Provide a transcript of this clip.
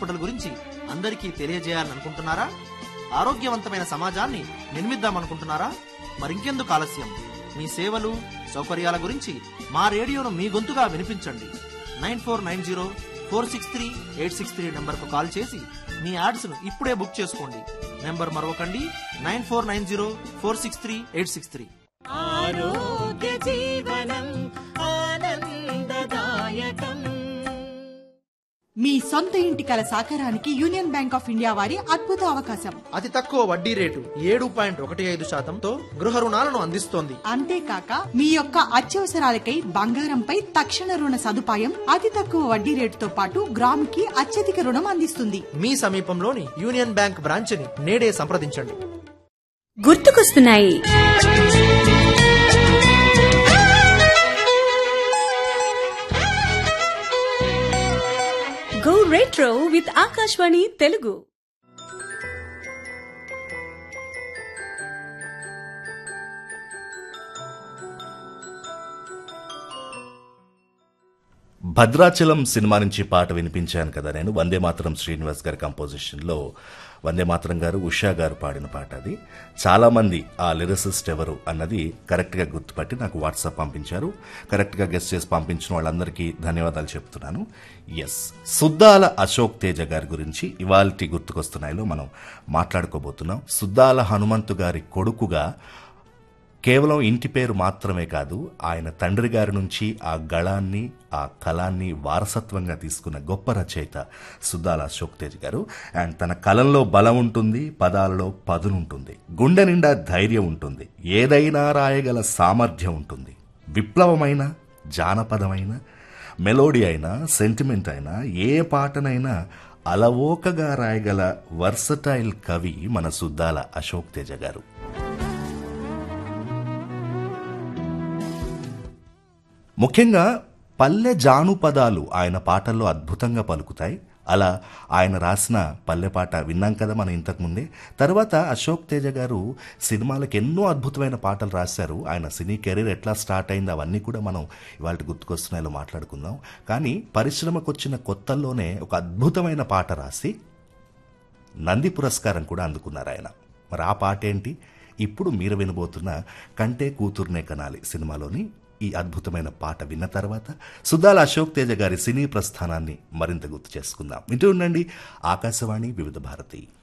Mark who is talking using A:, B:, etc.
A: hospital గురించి అందరికీ తెలియజేయాలనుకుంటున్నారా ఆరోగ్యవంతమైన సమాజాన్ని నిర్మిద్దామనుకుంటున్నారా మరింకెందుకు ఆలస్యం మీ సేవలు సౌకర్యాల గురించి మా రేడియోను మీ గొంతుగా వినిపించండి nine four nine zero four six three eight six three నెంబర్కు కాల్ చేసి మీ యాడ్స్ను ఇప్పుడే బుక్ చేసుకోండి నెంబర్ మరొకండి nine four nine zero four six three eight six three
B: ఆరోగ్య జీవనం ఆనందదాయకం
C: మీ సొంత ఇంటి కల సాకారానికి యూనియన్ బ్యాంక్ ఆఫ్ ఇండియా వారి అద్భుత అవకాశం
A: అతి తక్కువ వడ్డీ రేటు ఏడు పాయింట్ ఒకటి ఐదు శాతంతో గృహ రుణాలను అందిస్తోంది
C: అంతేకాక మీ యొక్క అత్యవసరాలకై బంగారంపై తక్షణ రుణ సదుపాయం అతి తక్కువ వడ్డీ రేటుతో పాటు గ్రాముకి అత్యధిక రుణం అందిస్తుంది
A: మీ సమీపంలోని యూనియన్ బ్యాంక్ బ్రాంచ్ని నేడే సంప్రదించండి
D: గుర్తుకొస్తున్నాయి go retro with Akashvani Telugu
E: Bhadrachalam cinema నుంచి పాట వినిపించాను కదా నేను వందే మాతరం శ్రీనివాస్ గారి కంపోజిషన్లో వందే మాతరం గారు ఉషా గారు పాడిన పాట అది చాలామంది ఆ లిరిసిస్ట్ ఎవరు అన్నది కరెక్ట్గా గుర్తుపట్టి నాకు వాట్సాప్ పంపించారు కరెక్ట్గా గెస్ట్ చేసి పంపించిన వాళ్ళందరికీ ధన్యవాదాలు చెప్తున్నాను ఎస్ సుద్దాల అశోక్ తేజ గారి గురించి ఇవాల్టి గుర్తుకొస్తున్నాయిలో మనం మాట్లాడుకోబోతున్నాం సుద్దాల హనుమంతు గారి కొడుకుగా కేవలం ఇంటి పేరు మాత్రమే కాదు ఆయన తండ్రి గారి నుంచి ఆ గళాన్ని ఆ కళాన్ని వారసత్వంగా తీసుకున్న గొప్ప రచయిత సుద్దాల అశోక్ తేజ్ గారు అండ్ తన కలంలో బలం ఉంటుంది పదాలలో పదునుంటుంది గుండె నిండా ధైర్యం ఉంటుంది ఏదైనా రాయగల సామర్థ్యం ఉంటుంది విప్లవమైన జానపదమైన మెలోడీ అయినా సెంటిమెంట్ అయినా ఏ పాటనైనా అలవోకగా రాయగల వర్సటైల్ కవి మన సుద్దాల అశోక్ తేజ గారు ముఖ్యంగా పల్లె జానుపదాలు ఆయన పాటల్లో అద్భుతంగా పలుకుతాయి అలా ఆయన రాసిన పల్లె పాట విన్నాం కదా మనం ఇంతకుముందే తర్వాత అశోక్ తేజ గారు సినిమాలకు ఎన్నో అద్భుతమైన పాటలు రాశారు ఆయన సినీ కెరీర్ ఎట్లా స్టార్ట్ అయింది అవన్నీ కూడా మనం ఇవాళ గుర్తుకొస్తున్నాయో మాట్లాడుకుందాం కానీ పరిశ్రమకు వచ్చిన కొత్తల్లోనే ఒక అద్భుతమైన పాట రాసి నంది పురస్కారం కూడా అందుకున్నారు ఆయన మరి ఆ పాట ఏంటి ఇప్పుడు మీరు వినబోతున్న కంటే కూతుర్నే కనాలి సినిమాలోని ఈ అద్భుతమైన పాట విన్న తర్వాత సుద్దాల అశోక్ తేజ గారి సినీ ప్రస్థానాన్ని మరింత గుర్తు చేసుకుందాం వింటూ ఉండండి ఆకాశవాణి వివిధ భారతి